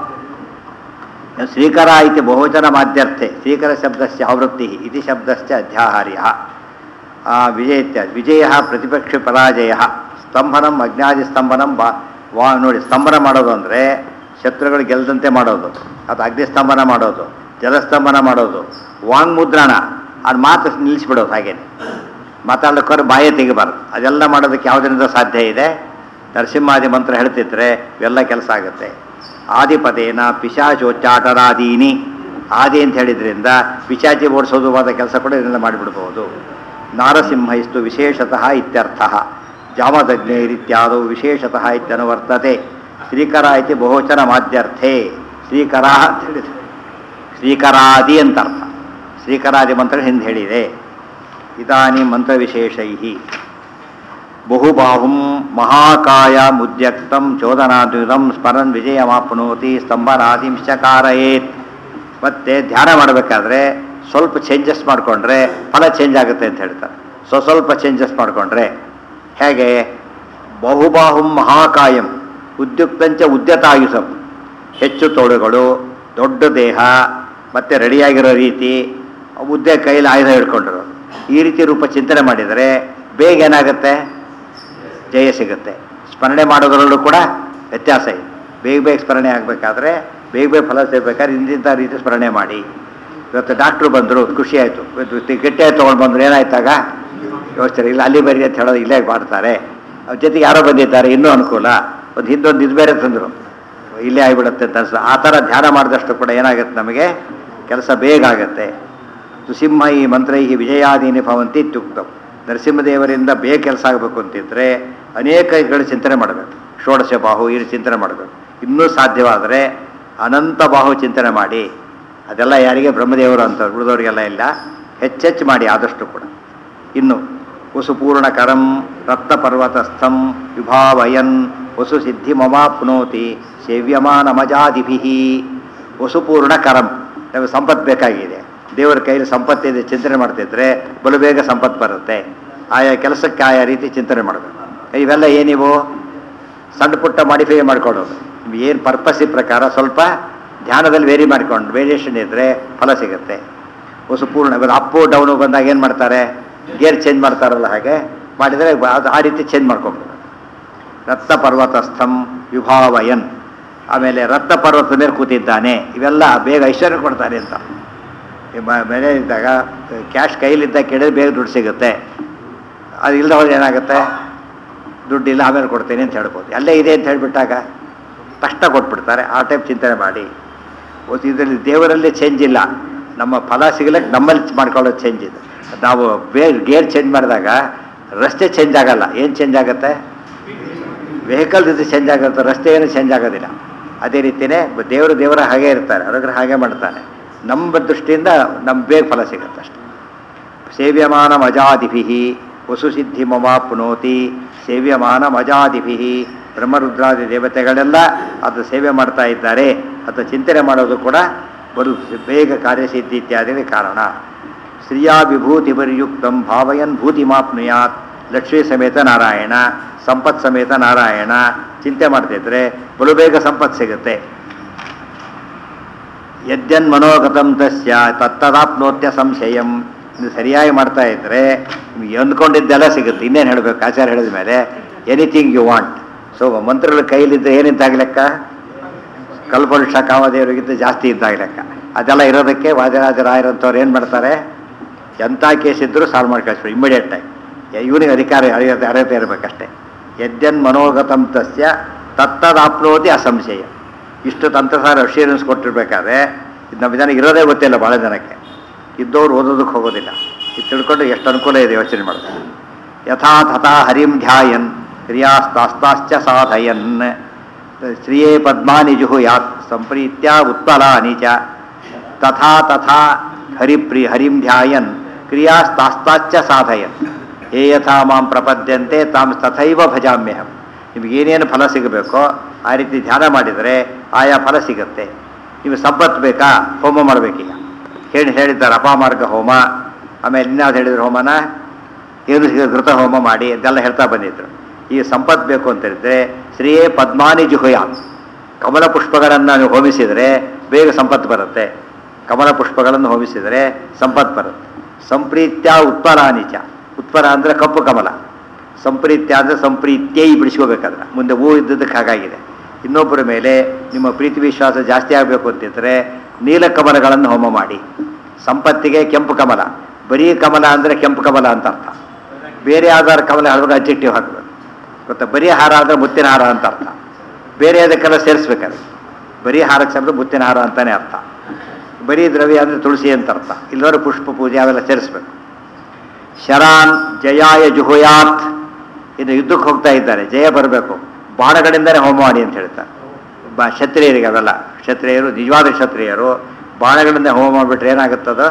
A: ಶ್ರೀಕರ ಇತಿ ಬಹುವಚನ ಮಾಧ್ಯರ್ಥೆ ಶ್ರೀಕರ ಶಬ್ದಸ್ಯ ಆವೃತ್ತಿ ಇತಿ ಶಬ್ದಸ್ಯ ಅಧ್ಯಾಹಾರ್ಯ ವಿಜಯ ಇತ್ಯಾದಿ ವಿಜಯ ಪ್ರತಿಪಕ್ಷ ಪರಾಜಯ ಸ್ತಂಭನಂ ಅಜ್ಞಾದಿ ಸ್ತಂಭನಂ ಬಾ ವಾ ನೋಡಿ ಸ್ತಂಭನ ಮಾಡೋದು ಅಂದರೆ ಶತ್ರುಗಳು ಗೆಲ್ಲದಂತೆ ಮಾಡೋದು ಅದು ಅಗ್ನಿಸ್ತಂಭನ ಮಾಡೋದು ಜಲಸ್ತಂಭನ ಮಾಡೋದು ವಾಂಗ್ಮುದ್ರಣ ಅದು ಮಾತು ನಿಲ್ಲಿಸ್ಬಿಡೋದು ಹಾಗೇನೆ ಮಾತಾಡ್ಲಿಕ್ಕೋರು ಬಾಯೇ ತೆಗಿಬಾರ್ದು ಅದೆಲ್ಲ ಮಾಡೋದಕ್ಕೆ ಯಾವುದರಿಂದ ಸಾಧ್ಯ ಇದೆ ನರಸಿಂಹಾದಿ ಮಂತ್ರ ಹೇಳ್ತಿದ್ರೆ ಇವೆಲ್ಲ ಕೆಲಸ ಆಗುತ್ತೆ ಆದಿಪದೇನ ಪಿಶಾಚೋಚ್ಚಾಟರಾದೀನಿ ಆದಿ ಅಂತ ಹೇಳಿದ್ರಿಂದ ಪಿಶಾಚಿ ಓಡಿಸೋದು ಆದ ಕೆಲಸ ಕೂಡ ಇದರಿಂದ ಮಾಡಿಬಿಡ್ಬೋದು ನಾರಸಿಂಹ ಇಷ್ಟು ವಿಶೇಷತಃ ಇತ್ಯರ್ಥ ಜಾಮದಗ್ನೇರಿತ್ಯಾದವು ವಿಶೇಷತಃ ಇತ್ಯನುವರ್ತತೆ ಶ್ರೀಕರ ಇತಿ ಬಹುವಚನ ಮಾಧ್ಯರ್ಥೆ ಶ್ರೀಕರ ಅಂತ ಹೇಳಿದ್ರು ಶ್ರೀಕರಾದಿ ಅಂತ ಅರ್ಥ ಶ್ರೀಕರಾದಿ ಮಂತ್ರ ಹಿಂದೆ ಹೇಳಿದೆ ಇದಾನಿ ಮಂತ್ರವಿಶೇಷೈ ಬಹುಬಾಹುಂ ಮಹಾಕಾಯ ಮುದ್ಯಕ್ತಂ ಚೋದನಾದ್ಯುತಂ ಸ್ಮರನ್ ವಿಜಯಮಾಪ್ನೋತಿ ಸ್ತಂಭನಾದಿಂಶ ಕಾರಯೇತ್ ಮತ್ತು ಧ್ಯಾನ ಮಾಡಬೇಕಾದ್ರೆ ಸ್ವಲ್ಪ ಚೇಂಜಸ್ ಮಾಡಿಕೊಂಡ್ರೆ ಫಲ ಚೇಂಜ್ ಆಗುತ್ತೆ ಅಂತ ಹೇಳ್ತಾರೆ ಸೊ ಸ್ವಲ್ಪ ಚೇಂಜಸ್ ಮಾಡಿಕೊಂಡ್ರೆ ಹೇಗೆ ಬಹುಬಾಹುಂ ಮಹಾಕಾಯಂ ಉದ್ಯುಕ್ತಂಚ ಉದ್ಯತಾಯುಸಂ ಹೆಚ್ಚು ತೋಳುಗಳು ದೊಡ್ಡ ದೇಹ ಮತ್ತು ರೆಡಿಯಾಗಿರೋ ರೀತಿ ಉದ್ದೆ ಕೈಲಿ ಆಯುಧ ಹಿಡ್ಕೊಂಡಿರೋದು ಈ ರೀತಿ ರೂಪ ಚಿಂತನೆ ಮಾಡಿದರೆ ಬೇಗ ಏನಾಗುತ್ತೆ ಜಯ ಸಿಗುತ್ತೆ ಸ್ಮರಣೆ ಮಾಡೋದ್ರಲ್ಲೂ ಕೂಡ ವ್ಯತ್ಯಾಸ ಇದೆ ಬೇಗ ಬೇಗ ಸ್ಮರಣೆ ಆಗಬೇಕಾದ್ರೆ ಬೇಗ ಬೇಗ ಫಲ ಸಿಗಬೇಕಾದ್ರೆ ಇಂತಿಂಥ ರೀತಿ ಸ್ಮರಣೆ ಮಾಡಿ ಇವತ್ತು ಡಾಕ್ಟ್ರು ಬಂದರು ಖುಷಿ ಆಯಿತು ಇವತ್ತು ಗಟ್ಟಿಯಾಗಿ ತೊಗೊಂಡು ಬಂದರು ಏನಾಯ್ತಾಗ ಯೋಚನೆ ಇಲ್ಲ ಅಲ್ಲಿ ಬರೀ ಅಂತ ಹೇಳೋದು ಇಲ್ಲೇ ಮಾಡ್ತಾರೆ ಅವ್ರ ಜೊತೆಗೆ ಯಾರೋ ಬಂದಿದ್ದಾರೆ ಇನ್ನೂ ಅನುಕೂಲ ಒಂದು ಹಿಂದೊಂದು ಇದು ಬೇರೆ ತಂದರು ಇಲ್ಲೇ ಆಗಿಬಿಡುತ್ತೆ ಅಂತ ಅನ್ಸ ಆ ಥರ ಧ್ಯಾನ ಮಾಡಿದಷ್ಟು ಕೂಡ ಏನಾಗುತ್ತೆ ನಮಗೆ ಕೆಲಸ ಬೇಗ ಆಗುತ್ತೆ ನೃಸಿಂಹ ಈ ಮಂತ್ರ ಈ ವಿಜಯಾದೀನಿ ಭವಂತಿ ಇತ್ಯುಕ್ತಂ ನರಸಿಂಹದೇವರಿಂದ ಬೇಗ ಕೆಲಸ ಆಗಬೇಕು ಅಂತಿದ್ರೆ ಅನೇಕಗಳು ಚಿಂತನೆ ಮಾಡಬೇಕು ಷೋಡಶ ಬಾಹು ಈ ರೀತಿ ಚಿಂತನೆ ಮಾಡಬೇಕು ಇನ್ನೂ ಸಾಧ್ಯವಾದರೆ ಅನಂತ ಬಾಹು ಚಿಂತನೆ ಮಾಡಿ ಅದೆಲ್ಲ ಯಾರಿಗೆ ಬ್ರಹ್ಮದೇವರು ಅಂತ ಉಳಿದವರಿಗೆಲ್ಲ ಇಲ್ಲ ಹೆಚ್ಚೆಚ್ಚು ಮಾಡಿ ಆದಷ್ಟು ಕೂಡ ಇನ್ನು ವಸುಪೂರ್ಣಕರಂ ರಕ್ತಪರ್ವತಸ್ಥಂ ವಿಭಾವಯನ್ ವಸು ಸಿದ್ಧಿ ಮಮಾಪ್ನೋತಿ ಸೇವ್ಯಮಾನಮಜಾದಿಭಿ ವಸುಪೂರ್ಣಕರಂ ನಮಗೆ ಸಂಪತ್ತು ಬೇಕಾಗಿದೆ ದೇವರ ಕೈಲಿ ಸಂಪತ್ತಿದೆ ಚಿಂತನೆ ಮಾಡ್ತಿದ್ರೆ ಬಲು ಬೇಗ ಸಂಪತ್ತು ಬರುತ್ತೆ ಆಯಾ ಕೆಲಸಕ್ಕೆ ಆಯಾ ರೀತಿ ಚಿಂತನೆ ಮಾಡಬೇಕು ಇವೆಲ್ಲ ಏನಿವು ಸಣ್ಣ ಪುಟ್ಟ ಮಾಡಿಫೈ ಮಾಡ್ಕೊಳ್ಳೋದು ನಿಮ್ಗೆ ಏನು ಪರ್ಪಸ್ಸಿ ಪ್ರಕಾರ ಸ್ವಲ್ಪ ಧ್ಯಾನದಲ್ಲಿ ವೇರಿ ಮಾಡ್ಕೊಂಡು ವೇರಿಯೇಷನ್ ಇದ್ದರೆ ಫಲ ಸಿಗುತ್ತೆ ಹೊಸ ಪೂರ್ಣ ಇವಾಗ ಅಪ್ಪು ಡೌನು ಬಂದಾಗ ಏನು ಮಾಡ್ತಾರೆ ಗೇರ್ ಚೇಂಜ್ ಮಾಡ್ತಾರಲ್ಲ ಹಾಗೆ ಮಾಡಿದರೆ ಅದು ಆ ರೀತಿ ಚೇಂಜ್ ಮಾಡ್ಕೊಂಬಿಡೋದು ರತ್ನ ಪರ್ವತಸ್ಥಂ ವಿಭಾವಯನ್ ಆಮೇಲೆ ರತ್ನ ಪರ್ವತದ ಮೇಲೆ ಕೂತಿದ್ದಾನೆ ಇವೆಲ್ಲ ಬೇಗ ಐಶ್ವರ್ಯ ಕೊಡ್ತಾರೆ ಅಂತ ಈ ಮ- ಮನೆ ಇದ್ದಾಗ ಕ್ಯಾಶ್ ಕೈಲಿದ್ದಾಗ ಕೇಳಿದ್ರೆ ಬೇಗ ದುಡ್ಡು ಸಿಗುತ್ತೆ ಅದು ಇಲ್ಲದ ಹೋದ್ರೆ ಏನಾಗುತ್ತೆ ದುಡ್ಡಿಲ್ಲ ಆಮೇಲೆ ಕೊಡ್ತೀನಿ ಅಂತ ಹೇಳ್ಬೋದು ಅಲ್ಲೇ ಇದೆ ಅಂತ ಹೇಳಿಬಿಟ್ಟಾಗ ತಕ್ಷಣ ಕೊಟ್ಬಿಡ್ತಾರೆ ಆ ಟೈಪ್ ಚಿಂತನೆ ಮಾಡಿ ಒಂದು ಇದರಲ್ಲಿ ದೇವರಲ್ಲಿ ಚೇಂಜ್ ಇಲ್ಲ ನಮ್ಮ ಫಲ ಸಿಗಲಿಕ್ಕೆ ನಮ್ಮಲ್ಲಿ ಮಾಡ್ಕೊಳ್ಳೋದು ಚೇಂಜ್ ಇದೆ ನಾವು ಬೇ ಗೇರ್ ಚೇಂಜ್ ಮಾಡಿದಾಗ ರಸ್ತೆ ಚೇಂಜ್ ಆಗಲ್ಲ ಏನು ಚೇಂಜ್ ಆಗುತ್ತೆ ವೆಹಿಕಲ್ ಇದು ಚೇಂಜ್ ಆಗುತ್ತೆ ರಸ್ತೆ ಏನು ಚೇಂಜ್ ಆಗೋದಿಲ್ಲ ಅದೇ ರೀತಿಯೇ ದೇವರು ದೇವರ ಹಾಗೆ ಇರ್ತಾರೆ ಅನುಗ್ರಹ ಹಾಗೆ ಮಾಡ್ತಾನೆ ನಮ್ಮ ದೃಷ್ಟಿಯಿಂದ ನಮ್ಮ ಬೇಗ ಫಲ ಸಿಗುತ್ತೆ ಅಷ್ಟೆ ಸೇವ್ಯಮಾನ ಮಜಾದಿಭಿ ವಸುಸಿದ್ಧಿ ಮಮಾಪ್ನೋತಿ ಸೇವ್ಯಮಾನ ಮಜಾದಿಭಿ ಬ್ರಹ್ಮರುದ್ರಾದಿ ದೇವತೆಗಳೆಲ್ಲ ಅದು ಸೇವೆ ಮಾಡ್ತಾ ಇದ್ದಾರೆ ಅದು ಚಿಂತನೆ ಮಾಡೋದು ಕೂಡ ಬರು ಬೇಗ ಕಾರ್ಯಸಿದ್ಧಿ ಇತ್ಯಾದಿಗೆ ಕಾರಣ ಶ್ರಿಯಾ ವಿಭೂತಿಪರ್ಯುಕ್ತಂ ಭಾವಯನ್ ಭೂತಿಮಾಪ್ನುಯಾತ್ ಲಕ್ಷ್ಮೀ ಸಮೇತ ನಾರಾಯಣ ಸಂಪತ್ ಸಮೇತ ನಾರಾಯಣ ಚಿಂತೆ ಮಾಡ್ತಿದ್ರೆ ಬಲು ಬೇಗ ಸಂಪತ್ತು ಸಿಗುತ್ತೆ ಯದ್ಯನ್ ಮನೋಗತಂ ತಸ್ಯ ತತ್ತದಾಪ್ನೋತ್ಯ ಸಂಶಯಂ ಇದು ಸರಿಯಾಗಿ ಮಾಡ್ತಾ ಇದ್ರೆ ನಿಮ್ಗೆ ಅಂದ್ಕೊಂಡಿದ್ದೆಲ್ಲ ಸಿಗುತ್ತೆ ಇನ್ನೇನು ಹೇಳಬೇಕು ಆಚಾರ್ಯ ಹೇಳಿದ ಮೇಲೆ ಎನಿಥಿಂಗ್ ಯು ವಾಂಟ್ ಸೊ ಮಂತ್ರಗಳ ಕೈಲಿದ್ದರೆ ಏನಿದ್ದಾಗ ಲೆಕ್ಕ ಕಲ್ಪವೃಕ್ಷ ಕಾಮದೇವರಿಗಿಂತ ಜಾಸ್ತಿ ಇದ್ದಾಗ ಲೆಕ್ಕ ಅದೆಲ್ಲ ಇರೋದಕ್ಕೆ ವಾದಿರಾಜರಾಯರಂಥವ್ರು ಏನು ಮಾಡ್ತಾರೆ ಎಂಥ ಕೇಸ್ ಇದ್ದರೂ ಸಾಲ್ವ್ ಮಾಡಿ ಕಳಿಸ್ಬೇಕು ಇಮಿಡಿಯೇಟಾಗಿ ಇವನಿಗೆ ಅಧಿಕಾರ ಅರಿಯತೆ ಅರ್ಹತೆ ಇರಬೇಕಷ್ಟೇ ಯದ್ಯನ್ ಮನೋಗತಂ ತಸ್ಯ ತತ್ತದಾಪ್ನೋತಿ ಅಸಂಶಯ ಇಷ್ಟು ತಂತ್ರಸಾರ ಅಶ್ಯೂರೆನ್ಸ್ ಕೊಟ್ಟಿರ್ಬೇಕಾದ್ರೆ ಇದು ನಮ್ಮ ಜನ ಇರೋದೇ ಗೊತ್ತಿಲ್ಲ ಭಾಳ ಜನಕ್ಕೆ ಇದ್ದವ್ರು ಓದೋದಕ್ಕೆ ಹೋಗೋದಿಲ್ಲ ಇದು ತಿಳ್ಕೊಂಡು ಎಷ್ಟು ಅನುಕೂಲ ಇದೆ ಯೋಚನೆ ಮಾಡೋದು ಯಥಾ ತಥಾ ಹರಿಂ ಧ್ಯಾಯನ್ ಕ್ರಿಯಾಸ್ತಾಸ್ತಾಶ್ಚ ಸಾಧಯನ್ ಶ್ರಿಯೇ ಪದ್ಮಾನಿ ಜುಹುಯಾತ್ ಸಂಪ್ರೀತ್ಯ ಉತ್ಪಲಾನಿ ಚ ತಥಾ ತಥಾ ಹರಿಪ್ರಿ ಹರಿಂ ಧ್ಯಾಯನ್ ಕ್ರಿಯಾಸ್ತಾಸ್ತಾಶ್ಚ ಸಾಧಯನ್ ಹೇ ಯಥಾ ಮಾಂ ಪ್ರಪದ್ಯಂತೆ ತಾಂ ತಥೈವ ಭಜಾಮ್ಯಹಂ ನಿಮಗೇನೇನು ಫಲ ಸಿಗಬೇಕೋ ಆ ರೀತಿ ಧ್ಯಾನ ಮಾಡಿದರೆ ಆಯಾ ಫಲ ಸಿಗುತ್ತೆ ನೀವು ಸಂಪತ್ತು ಬೇಕಾ ಹೋಮ ಮಾಡಬೇಕೀಗ ಹೇಳಿ ಹೇಳಿದ್ದಾರೆ ಅಪಮಾರ್ಗ ಹೋಮ ಆಮೇಲೆ ಇನ್ಯಾವ್ದು ಹೇಳಿದ್ರು ಹೋಮನ ಏನು ಸಿಗ ಘೃತ ಹೋಮ ಮಾಡಿ ಅದೆಲ್ಲ ಹೇಳ್ತಾ ಬಂದಿದ್ರು ಈ ಸಂಪತ್ತು ಬೇಕು ಅಂತ ಹೇಳಿದ್ರೆ ಶ್ರೀಯೇ ಪದ್ಮಾನಿ ಜುಹುಯ ಕಮಲ ಪುಷ್ಪಗಳನ್ನು ನೀವು ಹೋಮಿಸಿದರೆ ಬೇಗ ಸಂಪತ್ತು ಬರುತ್ತೆ ಕಮಲ ಪುಷ್ಪಗಳನ್ನು ಹೋಮಿಸಿದರೆ ಸಂಪತ್ತು ಬರುತ್ತೆ ಸಂಪ್ರೀತ್ಯ ಉತ್ಪಲಾನಿಚ ಉತ್ಪಲ ಅಂದರೆ ಕಪ್ಪು ಕಮಲ ಸಂಪ್ರೀತ್ಯ ಅಂದರೆ ಸಂಪ್ರೀತ್ಯೈ ಬಿಡಿಸ್ಕೋಬೇಕಾದ್ರೆ ಮುಂದೆ ಹೂ ಇದ್ದದಕ್ಕೆ ಹಾಗಾಗಿದೆ ಇನ್ನೊಬ್ಬರ ಮೇಲೆ ನಿಮ್ಮ ಪ್ರೀತಿ ವಿಶ್ವಾಸ ಜಾಸ್ತಿ ಆಗಬೇಕು ಅಂತಿದ್ರೆ ನೀಲ ಕಮಲಗಳನ್ನು ಹೋಮ ಮಾಡಿ ಸಂಪತ್ತಿಗೆ ಕೆಂಪು ಕಮಲ ಬರೀ ಕಮಲ ಅಂದರೆ ಕೆಂಪು ಕಮಲ ಅಂತ ಅರ್ಥ ಬೇರೆ ಯಾವ್ದಾದ್ರು ಕಮಲ ಹೇಳಿದ್ರೆ ಅಡ್ಜೆಕ್ಟಿವ್ ಹಾಕಬೇಕು ಗೊತ್ತಾ ಬರೀ ಹಾರ ಅಂದರೆ ಮುತ್ತಿನ ಹಾರ ಅಂತ ಅರ್ಥ ಬೇರೆ ಅದಕ್ಕೆಲ್ಲ ಸೇರಿಸ್ಬೇಕಾದ್ರೆ ಬರೀ ಹಾರಕ್ಕೆ ಶಬ್ದ ಮುತ್ತಿನ ಹಾರ ಅಂತಾನೆ ಅರ್ಥ ಬರೀ ದ್ರವ್ಯ ಅಂದರೆ ತುಳಸಿ ಅಂತ ಅರ್ಥ ಇಲ್ಲವರು ಪುಷ್ಪ ಪೂಜೆ ಅವೆಲ್ಲ ಸೇರಿಸ್ಬೇಕು ಶರಾನ್ ಜಯಾಯ ಜುಹುಯಾತ್ ಇನ್ನು ಯುದ್ಧಕ್ಕೆ ಹೋಗ್ತಾ ಇದ್ದಾರೆ ಜಯ ಬರಬೇಕು ಬಾಣಗಳಿಂದಲೇ ಹೋಮ ಮಾಡಿ ಅಂತ ಹೇಳ್ತಾರೆ ಬ ಕ್ಷತ್ರಿಯರಿಗೆ ಅವೆಲ್ಲ ಕ್ಷತ್ರಿಯರು ನಿಜವಾದ ಕ್ಷತ್ರಿಯರು ಬಾಣಗಳಿಂದ ಹೋಮ ಮಾಡಿಬಿಟ್ರೆ ಏನಾಗುತ್ತದೋ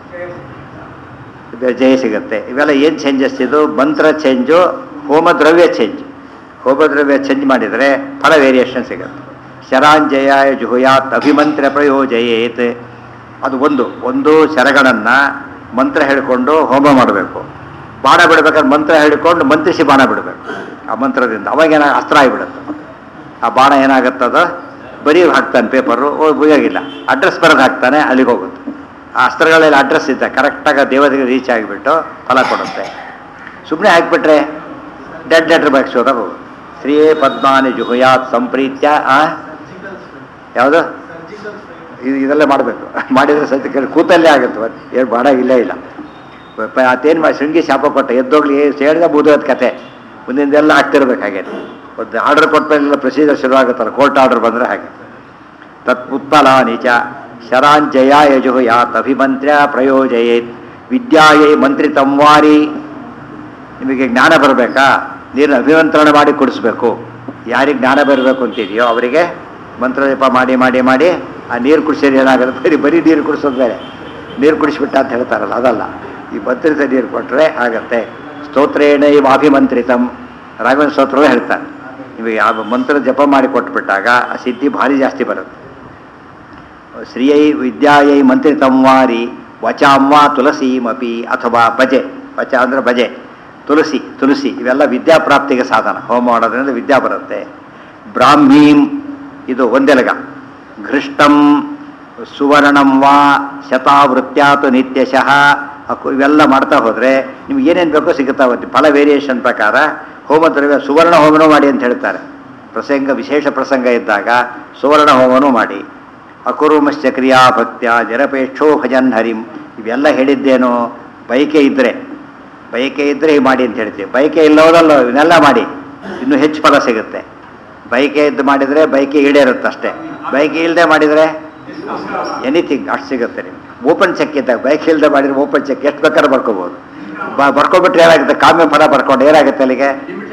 A: ಇದು ಜಯ ಸಿಗುತ್ತೆ ಇವೆಲ್ಲ ಏನು ಚೇಂಜಸ್ ಇದು ಮಂತ್ರ ಚೇಂಜು ಹೋಮ ದ್ರವ್ಯ ಚೇಂಜ್ ಹೋಮ ದ್ರವ್ಯ ಚೇಂಜ್ ಮಾಡಿದರೆ ಫಲ ವೇರಿಯೇಷನ್ ಸಿಗುತ್ತೆ ಶರಾಂಜಯಾಯ ಜುಹುಯಾತ್ ಅಭಿಮಂತ್ರ ಪ್ರಯೋಜಯೇತ್ ಅದು ಒಂದು ಒಂದು ಶರಗಳನ್ನು ಮಂತ್ರ ಹೇಳಿಕೊಂಡು ಹೋಮ ಮಾಡಬೇಕು ಬಾಣ ಬಿಡಬೇಕಾದ್ರೆ ಮಂತ್ರ ಹೇಳಿಕೊಂಡು ಮಂತ್ರಿಸಿ ಬಾಣ ಬಿಡಬೇಕು ಆ ಮಂತ್ರದಿಂದ ಅವಾಗೇನ ಅಸ್ತ್ರ ಆಗಿಬಿಡುತ್ತೆ ಆ ಬಾಣ ಏನಾಗುತ್ತದ ಬರೀ ಹಾಕ್ತಾನೆ ಪೇಪರು ಉಪಯೋಗಿಲ್ಲ ಅಡ್ರೆಸ್ ಬರೋದು ಹಾಕ್ತಾನೆ ಅಲ್ಲಿಗೆ ಹೋಗುತ್ತೆ ಆ ಅಸ್ತ್ರಗಳಲ್ಲಿ ಅಡ್ರೆಸ್ ಇದೆ ಕರೆಕ್ಟಾಗಿ ದೇವತೆಗೆ ರೀಚ್ ಆಗಿಬಿಟ್ಟು ಫಲ ಕೊಡುತ್ತೆ ಸುಮ್ಮನೆ ಹಾಕ್ಬಿಟ್ರೆ ಡೆಡ್ ಲೆಟರ್ ಬಾಕ್ಸೋದಾಗ ಹೋಗುತ್ತೆ ಶ್ರೀಯೇ ಪದ್ಮಾನಿ ಜುಹುಯಾತ್ ಸಂಪ್ರೀತ್ಯ ಆ ಯಾವುದು ಇದು ಇದೆಲ್ಲ ಮಾಡಬೇಕು ಮಾಡಿದರೆ ಸತ್ಯ ಕೇಳಿ ಕೂತಲ್ಲೇ ಆಗುತ್ತೆ ಮತ್ತೆ ಏನು ಬಾಡ ಇಲ್ಲೇ ಇಲ್ಲ ಪ- ಅದೇನು ಮಾಡಿ ಶೃಂಗಿ ಶಾಪ ಕೊಟ್ಟ ಎದ್ದೋಗ್ಲಿ ಹೇಳಿದ ಬೂದೋದ್ ಕತೆ ಮುಂದಿಂದೆಲ್ಲ ಆಗ್ತಿರ್ಬೇಕು ಹಾಗೆ ಒಂದು ಆರ್ಡರ್ ಕೊಟ್ಟಾಗೆಲ್ಲ ಪ್ರೊಸೀಜರ್ ಶುರುವಾಗುತ್ತಲ್ಲ ಕೋರ್ಟ್ ಆರ್ಡರ್ ಬಂದರೆ ಹಾಗೆ ತತ್ ಉತ್ಪಲಾನಿ ಚ ಶರಾಂಜಯ ಯಜುಹು ಯಾತ್ ಅಭಿಮಂತ್ರ್ಯ ಪ್ರಯೋಜಯೇತ್ ವಿದ್ಯಾಯೈ ಮಂತ್ರಿ ತಂವಾರಿ ನಿಮಗೆ ಜ್ಞಾನ ಬರಬೇಕಾ ನೀರನ್ನು ಅಭಿಮಂತ್ರಣ ಮಾಡಿ ಕುಡಿಸ್ಬೇಕು ಯಾರಿಗೆ ಜ್ಞಾನ ಬರಬೇಕು ಅಂತಿದೆಯೋ ಅವರಿಗೆ ಮಂತ್ರ ಜಪ ಮಾಡಿ ಮಾಡಿ ಮಾಡಿ ಆ ನೀರು ಕುಡಿಸಿದ್ರೆ ಏನಾಗುತ್ತೆ ಬರೀ ಬರೀ ನೀರು ಕುಡಿಸೋದು ಬೇರೆ ನೀರು ಕುಡಿಸ್ಬಿಟ್ಟ ಅಂತ ಹೇಳ್ತಾರಲ್ಲ ಅದಲ್ಲ ಈ ಮಂತ್ರಿತ ನೀರು ಕೊಟ್ಟರೆ ಆಗತ್ತೆ ಸ್ತೋತ್ರೇಣ ಇವ ಅಭಿಮಂತ್ರಿತಂ ರಾಘವೇಂದ್ರ ಸ್ತೋತ್ರವೇ ಹೇಳ್ತಾನೆ ನಿಮಗೆ ಯಾವ ಮಂತ್ರ ಜಪ ಮಾಡಿ ಕೊಟ್ಬಿಟ್ಟಾಗ ಆ ಸಿದ್ಧಿ ಭಾರಿ ಜಾಸ್ತಿ ಬರುತ್ತೆ ಶ್ರೀಯೈ ವಿದ್ಯಾಯೈ ಮಂತ್ರಿ ತಂವಾರಿ ವಚಾಂವಾ ತುಳಸೀಮಪಿ ಅಥವಾ ಭಜೆ ವಚ ಅಂದ್ರೆ ಭಜೆ ತುಳಸಿ ತುಳಸಿ ಇವೆಲ್ಲ ವಿದ್ಯಾಪ್ರಾಪ್ತಿಗೆ ಸಾಧನ ಹೋಮ ಮಾಡೋದ್ರಿಂದ ವಿದ್ಯಾ ಬರುತ್ತೆ ಬ್ರಾಹ್ಮೀಂ ಇದು ಒಂದೆಲಗ ಘೃಷ್ಟಂ ಸುವರ್ಣಂ ವಾ ಶತಾವೃತ್ಯಾತು ನಿತ್ಯಶಃ ಅಕು- ಇವೆಲ್ಲ ಮಾಡ್ತಾ ಹೋದರೆ ನಿಮ್ಗೆ ಏನೇನು ಬೇಕೋ ಸಿಗುತ್ತಾ ಹೋಗುತ್ತೆ ಫಲ ವೇರಿಯೇಷನ್ ಪ್ರಕಾರ ಹೋಮ ದ್ರವ್ಯ ಸುವರ್ಣ ಹೋಮನೂ ಮಾಡಿ ಅಂತ ಹೇಳ್ತಾರೆ ಪ್ರಸಂಗ ವಿಶೇಷ ಪ್ರಸಂಗ ಇದ್ದಾಗ ಸುವರ್ಣ ಹೋಮನೂ ಮಾಡಿ ಅಕುರುಮಶ್ಚ ಕ್ರಿಯಾ ಭಕ್ತ್ಯ ನಿರಪೇಕ್ಷೋ ಭಜನ್ ಹರಿಂ ಇವೆಲ್ಲ ಹೇಳಿದ್ದೇನು ಬಯಕೆ ಇದ್ದರೆ ಬಯಕೆ ಇದ್ದರೆ ಹೀಗೆ ಮಾಡಿ ಅಂತ ಹೇಳ್ತೀವಿ ಬಯಕೆ ಇಲ್ಲೋದಲ್ಲ ಇವನ್ನೆಲ್ಲ ಮಾಡಿ ಇನ್ನೂ ಹೆಚ್ಚು ಫಲ ಸಿಗುತ್ತೆ ಬಯಕೆ ಇದ್ದು ಮಾಡಿದರೆ ಬಯಕೆ ಈಡೇರುತ್ತೆ ಅಷ್ಟೇ ಬಯಕೆ ಇಲ್ಲದೆ ಮಾಡಿದರೆ ಎನಿಥಿಂಗ್ ಅಷ್ಟು ಸಿಗುತ್ತೆ ನಿಮ್ಗೆ ಓಪನ್ ಚೆಕ್ ಇದ್ದಾಗ ಬೈಕ್ ಇಲ್ಲದೆ ಮಾಡಿದ್ರೆ ಓಪನ್ ಚೆಕ್ ಎಷ್ಟು ಬೇಕಾದ್ರೂ ಬರ್ಕೋಬೋದು ಬ ಬರ್ಕೊಬಿಟ್ರೆ ಏನಾಗುತ್ತೆ ಕಾಮ್ಯ ಫಲ ಬರ್ಕೊಂಡು ಏನಾಗುತ್ತೆ ಅಲ್ಲಿಗೆ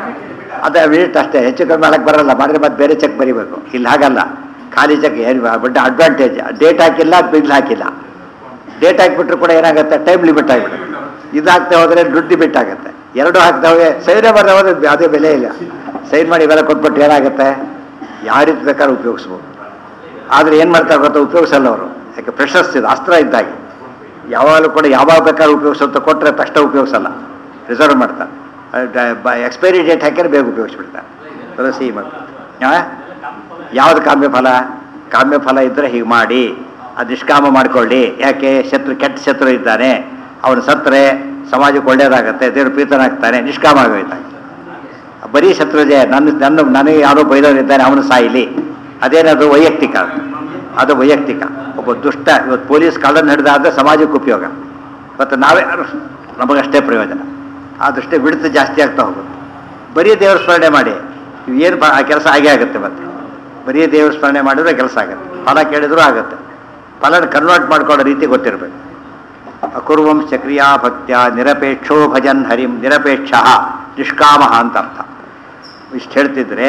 A: ಅದೇ ಮಿನಿಟ್ ಅಷ್ಟೇ ಹೆಚ್ಚು ಕಡಿಮೆ ಮಾಡಕ್ಕೆ ಬರಲ್ಲ ಮಾಡಿದ್ರೆ ಮತ್ತೆ ಬೇರೆ ಚೆಕ್ ಬರಿಬೇಕು ಇಲ್ಲಿ ಹಾಗಲ್ಲ ಖಾಲಿ ಚೆಕ್ ಏನು ಬಟ್ ಅಡ್ವಾಂಟೇಜ್ ಡೇಟ್ ಹಾಕಿಲ್ಲ ಬಿಲ್ ಹಾಕಿಲ್ಲ ಡೇಟ್ ಹಾಕಿಬಿಟ್ರು ಕೂಡ ಏನಾಗುತ್ತೆ ಟೈಮ್ ಲಿಮಿಟ್ ಆಗಿಬಿಡುತ್ತೆ ಇದು ಹಾಕ್ತಾ ಹೋದರೆ ದುಡ್ಡು ಲಿಮಿಟ್ ಆಗುತ್ತೆ ಎರಡು ಹಾಕ್ತಾ ಹೋಗಿ ಸೈನೇ ಬರ್ತಾ ಹೋದ್ರೆ ಅದೇ ಬೆಲೆ ಇಲ್ಲ ಸೈನ್ ಮಾಡಿ ಇವೆಲ್ಲ ಕೊಟ್ಬಿಟ್ಟು ಏನಾಗುತ್ತೆ ಯಾವ ರೀತಿ ಬೇಕಾದ್ರೂ ಉಪಯೋಗಿಸ್ಬೋದು ಆದರೆ ಏನು ಮಾಡ್ತಾರೆ ಗೊತ್ತಾ ಉಪಯೋಗಿಸಲ್ಲ ಅವರು ಯಾಕೆ ಪ್ರೆಷರ್ಸ್ ಇದು ಅಸ್ತ್ರ ಇದ್ದಾಗೆ ಯಾವಾಗಲೂ ಕೂಡ ಯಾವಾಗ ಬೇಕಾದ್ರೂ ಉಪಯೋಗಿಸುತ್ತ ಕೊಟ್ಟರೆ ತಕ್ಷಣ ಉಪಯೋಗಿಸಲ್ಲ ರಿಸರ್ವ್ ಮಾಡ್ತಾರೆ ಎಕ್ಸ್ಪೈರಿ ಡೇಟ್ ಹಾಕಿದ್ರೆ ಬೇಗ ಉಪಯೋಗಿಸ್ಬಿಡ್ತಾರೆ ತುಳಸಿ ಮತ್ತು ಹಾಂ ಯಾವುದು ಕಾಮ್ಯ ಫಲ ಕಾಮ್ಯ ಫಲ ಇದ್ದರೆ ಹೀಗೆ ಮಾಡಿ ಅದು ನಿಷ್ಕಾಮ ಮಾಡ್ಕೊಳ್ಳಿ ಯಾಕೆ ಶತ್ರು ಕೆಟ್ಟ ಶತ್ರು ಇದ್ದಾನೆ ಅವನು ಸತ್ತರೆ ಸಮಾಜಕ್ಕೆ ಒಳ್ಳೇದಾಗತ್ತೆ ದೇವರು ಪ್ರೀತನಾಗ್ತಾನೆ ನಿಷ್ಕಾಮ ಆಗೋಯ್ತಾನೆ ಬರೀ ಶತ್ರುಜಯ ನನ್ನ ನನ್ನ ನನಗೆ ಯಾರೋ ಬೈದವರಿದ್ದಾನೆ ಅವನು ಸಾಯಿಲಿ ಅದೇನದು ವೈಯಕ್ತಿಕ ಅದು. ಅದು ವೈಯಕ್ತಿಕ ಒಬ್ಬ ದುಷ್ಟ ಇವತ್ತು ಪೊಲೀಸ್ ಕಳ್ಳನ್ನು ಹಿಡಿದಾದ್ರೆ ಸಮಾಜಕ್ಕೆ ಉಪಯೋಗ ಮತ್ತು ನಾವೇ ನಮಗಷ್ಟೇ ಪ್ರಯೋಜನ ಆ ದೃಷ್ಟಿ ಬಿಡುತ್ತೆ ಜಾಸ್ತಿ ಆಗ್ತಾ ಹೋಗುತ್ತೆ ಬರೀ ದೇವ್ರ ಸ್ಮರಣೆ ಮಾಡಿ ಏನು ಆ ಕೆಲಸ ಆಗೇ ಆಗುತ್ತೆ ಮತ್ತೆ ಬರೀ ದೇವ್ರ ಸ್ಮರಣೆ ಮಾಡಿದ್ರೆ ಕೆಲಸ ಆಗುತ್ತೆ ಫಲ ಕೇಳಿದ್ರೂ ಆಗುತ್ತೆ ಫಲನ ಕನ್ವರ್ಟ್ ಮಾಡ್ಕೊಳ್ಳೋ ರೀತಿ ಗೊತ್ತಿರಬೇಕು ಅಕುರ್ವಂ ಚಕ್ರಿಯಾ ಭಕ್ತ್ಯ ನಿರಪೇಕ್ಷೋ ಭಜನ್ ಹರಿಂ ನಿರಪೇಕ್ಷ ನಿಷ್ಕಾಮ ಅಂತ ಅರ್ಥ ಇಷ್ಟು ಹೇಳ್ತಿದ್ರೆ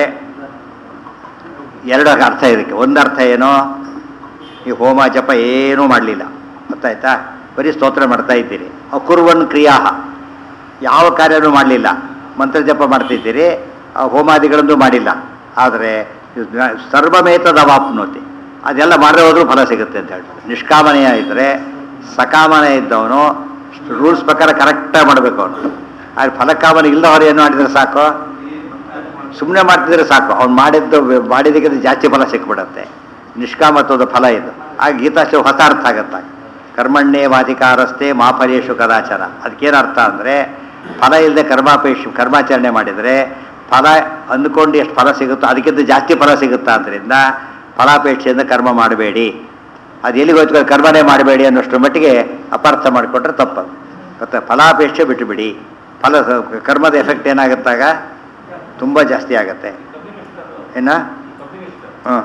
A: ಎರಡು ಅರ್ಥ ಇದಕ್ಕೆ ಒಂದು ಅರ್ಥ ಏನೋ ಈ ಹೋಮ ಜಪ ಏನೂ ಮಾಡಲಿಲ್ಲ ಗೊತ್ತಾಯ್ತಾ ಬರೀ ಸ್ತೋತ್ರ ಮಾಡ್ತಾ ಇದ್ದೀರಿ ಅಕುರ್ವನ್ ಕ್ರಿಯಾ ಯಾವ ಕಾರ್ಯನೂ ಮಾಡಲಿಲ್ಲ ಮಂತ್ರ ಜಪ ಮಾಡ್ತಿದ್ದೀರಿ ಆ ಹೋಮಾದಿಗಳನ್ನೂ ಮಾಡಿಲ್ಲ ಆದರೆ ಸರ್ವಮೇತದವಾಪ್ನೋತಿ ಅದೆಲ್ಲ ಮಾಡದೆ ಹೋದ್ರೂ ಫಲ ಸಿಗುತ್ತೆ ಅಂತ ಹೇಳ್ತಾರೆ ನಿಷ್ಕಾಮನೆಯ ಇದ್ದರೆ ಸಕಾಮನೆ ಇದ್ದವನು ರೂಲ್ಸ್ ಪ್ರಕಾರ ಕರೆಕ್ಟಾಗಿ ಮಾಡಬೇಕು ಅವನು ಆದರೆ ಫಲಕಾಮನೆ ಇಲ್ಲದವರು ಏನು ಮಾಡಿದ್ರೆ ಸಾಕು ಸುಮ್ಮನೆ ಮಾಡ್ತಿದ್ರೆ ಸಾಕು ಅವ್ನು ಮಾಡಿದ್ದು ಮಾಡಿದ್ದಕ್ಕಿಂತ ಜಾಸ್ತಿ ಫಲ ಸಿಕ್ಬಿಡತ್ತೆ ನಿಷ್ಕಾಮತ್ವದ ಫಲ ಇದು ಆಗ ಗೀತಾಶ್ರ ಹೊಸ ಅರ್ಥ ಆಗತ್ತೆ ಕರ್ಮಣ್ಣೇ ವಾಧಿಕಾರಸ್ಥೆ ಮಾಫಲೇಶು ಕದಾಚಾರ ಅದಕ್ಕೇನು ಅರ್ಥ ಅಂದರೆ ಫಲ ಇಲ್ಲದೆ ಕರ್ಮಾಪೇಕ್ಷ ಕರ್ಮಾಚರಣೆ ಮಾಡಿದರೆ ಫಲ ಅಂದ್ಕೊಂಡು ಎಷ್ಟು ಫಲ ಸಿಗುತ್ತೋ ಅದಕ್ಕಿಂತ ಜಾಸ್ತಿ ಫಲ ಸಿಗುತ್ತಾ ಅದರಿಂದ ಫಲಾಪೇಕ್ಷೆಯಿಂದ ಕರ್ಮ ಮಾಡಬೇಡಿ ಅದು ಎಲ್ಲಿಗೆ ಹೋಯ್ತು ಕರ್ಮನೇ ಮಾಡಬೇಡಿ ಅನ್ನೋಷ್ಟ್ರ ಮಟ್ಟಿಗೆ ಅಪಾರ್ಥ ಮಾಡಿಕೊಟ್ರೆ ತಪ್ಪದು ಮತ್ತು ಫಲಾಪೇಕ್ಷೆ ಬಿಟ್ಟುಬಿಡಿ ಫಲ ಕರ್ಮದ ಎಫೆಕ್ಟ್ ಏನಾಗುತ್ತಾಗ ತುಂಬ ಜಾಸ್ತಿ ಆಗತ್ತೆ ಏನ ಹಾಂ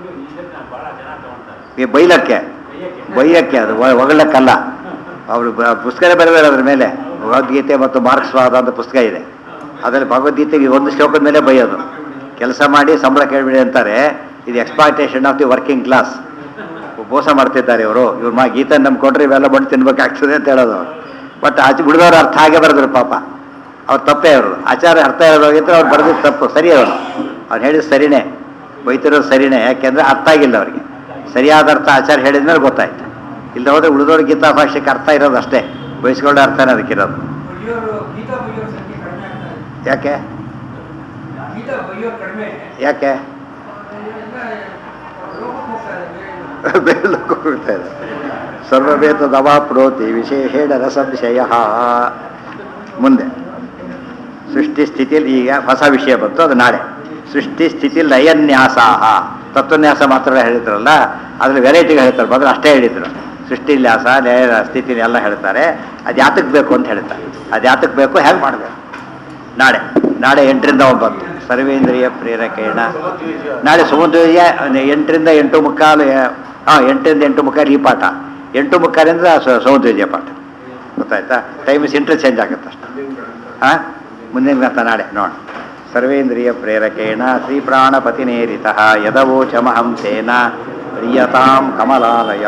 A: ಈ ಬೈಲಕ್ಕೆ ಬೈಯಕ್ಕೆ ಅದು ಒ- ಹೊಗಳಕ್ಕಲ್ಲ ಅವರು ಪುಸ್ತಕನೇ ಬರಬೇಡ ಅದ್ರ ಮೇಲೆ ಭಗವದ್ಗೀತೆ ಮತ್ತು ಮಾರ್ಕ್ಸ್ವಾದ ಅಂತ ಪುಸ್ತಕ ಇದೆ ಅದರಲ್ಲಿ ಭಗವದ್ಗೀತೆಗೆ ಒಂದು ಶ್ಲೋಕದ ಮೇಲೆ ಬೈಯೋದು ಕೆಲಸ ಮಾಡಿ ಸಂಬಳ ಕೇಳಬೇಡಿ ಅಂತಾರೆ ಇದು exploitation of the working class ಮೋಸ ಮಾಡ್ತಿದ್ದಾರೆ ಇವರು ಇವ್ರು ಮಾ ಗೀತೆ ನಂಬ್ಕೊಂಡ್ರೆ ಇವೆಲ್ಲ ಬಂದು ತಿನ್ಬೇಕಾಗ್ತದೆ ಅಂತ ಹೇಳೋದು ಅವ್ರು ಬಟ್ ಆಚೆ ಬಿಡಿದವ್ರು ಅರ್ಥ ಆಗೇ ಬರೆದ್ರು ಪಾಪ ಅವ್ರು ತಪ್ಪೇ ಅವರು ಆಚಾರ್ಯ ಅರ್ಥ ಇರೋದಾಗಿದ್ರೆ ಅವ್ರು ಬರೆದಿದ್ದು ತಪ್ಪು ಸರಿ ಅವನು ಅವ್ನು ಹೇಳಿದ್ದು ಸರಿನೇ ಬೈತಿರೋದು ಸರಿನೇ ಯಾಕೆಂದ್ರೆ ಅರ್ಥ ಆಗಿಲ್ಲ ಅವ್ರಿಗೆ ಸರಿಯಾದ ಅರ್ಥ ಆಚಾರ್ಯ ಹೇಳಿದ್ಮೇಲೆ ಗೊತ್ತಾಯ್ತು ಇಲ್ಲದೆ ಹೋದ್ರೆ ಉಳಿದವ್ರ ಗೀತಾ ಭಾಷೆಗೆ ಅರ್ಥ ಇರೋದು ಅಷ್ಟೇ ಬಯಸ್ಕೊಂಡ ಅರ್ಥನೇ ಅದಕ್ಕಿರೋದು
B: ಬೈಯೋರು ಗೀತಾ ಬೈಯೋರ ಸಂಖ್ಯೆ ಕಡಿಮೆ ಆಗ್ತಾ ಇದೆ
A: ಯಾಕೆ
B: ಗೀತಾ ಬೈಯೋರು ಕಡಿಮೆ
A: ಯಾಕೆ
B: ಎಲ್ಲ ಲೋಕಕ್ಕೆ ಹೋಗ್ತಾ ಇದೆ ಬೇರೆ
A: ಬೇರೆ ಲೋಕಕ್ಕೆ ಹೋಗ್ತಾ ಇದೆ ಸರ್ವವೇತ ದವಾಪ್ರೋತಿ ವಿಶೇಷೇಣ ರಸಂಶಯ ಮುಂದೆ ಸೃಷ್ಟಿ ಸ್ಥಿತಿಯಲ್ಲಿ ಈಗ ಹೊಸ ವಿಷಯ ಬಂತು ಅದು ನಾಳೆ ಸೃಷ್ಟಿ ಸ್ಥಿತಿ ಲಯನ್ಯಾಸ ತತ್ವನ್ಯಾಸ ಮಾತ್ರ ಹೇಳಿದ್ರಲ್ಲ ಅದ್ರಲ್ಲಿ ವೆರೈಟಿಗೆ ಹೇಳ್ತಾರೆ ಮೊದಲು ಅಷ್ಟೇ ಹೇಳಿದ್ರು ಸೃಷ್ಟಿನ್ಯಾಸ ಲಯ ಸ್ಥಿತಿ ಎಲ್ಲ ಹೇಳ್ತಾರೆ ಅದು ಯಾತಕ್ಕೆ ಬೇಕು ಅಂತ ಹೇಳ್ತಾರೆ ಅದು ಯಾತಕ್ಕೆ ಬೇಕು ಹೇಗೆ ಮಾಡಬೇಕು ನಾಳೆ ನಾಳೆ ಎಂಟರಿಂದ ಒಂಬತ್ತು ಸರ್ವೇಂದ್ರಿಯ ಪ್ರೇರಕೇಣ ನಾಳೆ ಸಮುದ್ರಯ ಎಂಟರಿಂದ ಎಂಟು ಮುಕ್ಕಾಲು ಹಾಂ ಎಂಟರಿಂದ ಎಂಟು ಮುಕ್ಕಾಲು ಈ ಪಾಠ ಎಂಟು ಮುಕ್ಕಾಲಿಂದ ಸ- ಸಮುದ್ರಜಯ ಪಾಠ ಗೊತ್ತಾಯ್ತಾ ಟೈಮಿಸ್ ಇಂಟರ್ಚೇಂಜ್ ಆಗುತ್ತೆ ಅಷ್ಟೆ ಹಾಂ ಮುಂದಿನ ಗ್ರಂಥ ನಾಳೆ ನೋಡ ಸರ್ವೇಂದ್ರಿಯ ಪ್ರೇರಕೇಣ ಶ್ರೀ ಪ್ರಾಣಪತಿನೇರಿತ ಯದವೋಚಮಹಂ ತೇನ ಪ್ರಿಯತಾಂ ಕಮಲಾಲಯ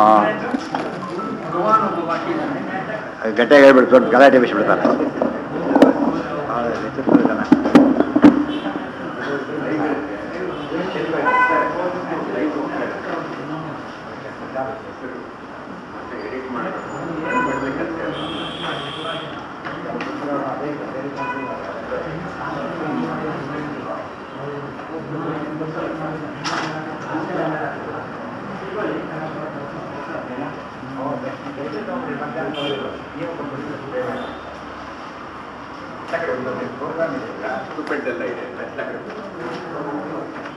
A: ಗಟ್ಟೆ ಹೇಳ್ಬಿಟ್ಟು ದೊಡ್ಡ ಗಲಾಟೆ ಬಿಸಿಬಿಡ್ತಾರೆ ಭಾಳ ವಿಚಿತ್ರ ಜನ
C: ಪ್ರೋಗ್ರಾಮ್ ಇದೆ ಸ್ಟೂಪೆಂಟ್ ಎಲ್ಲ ಇದೆ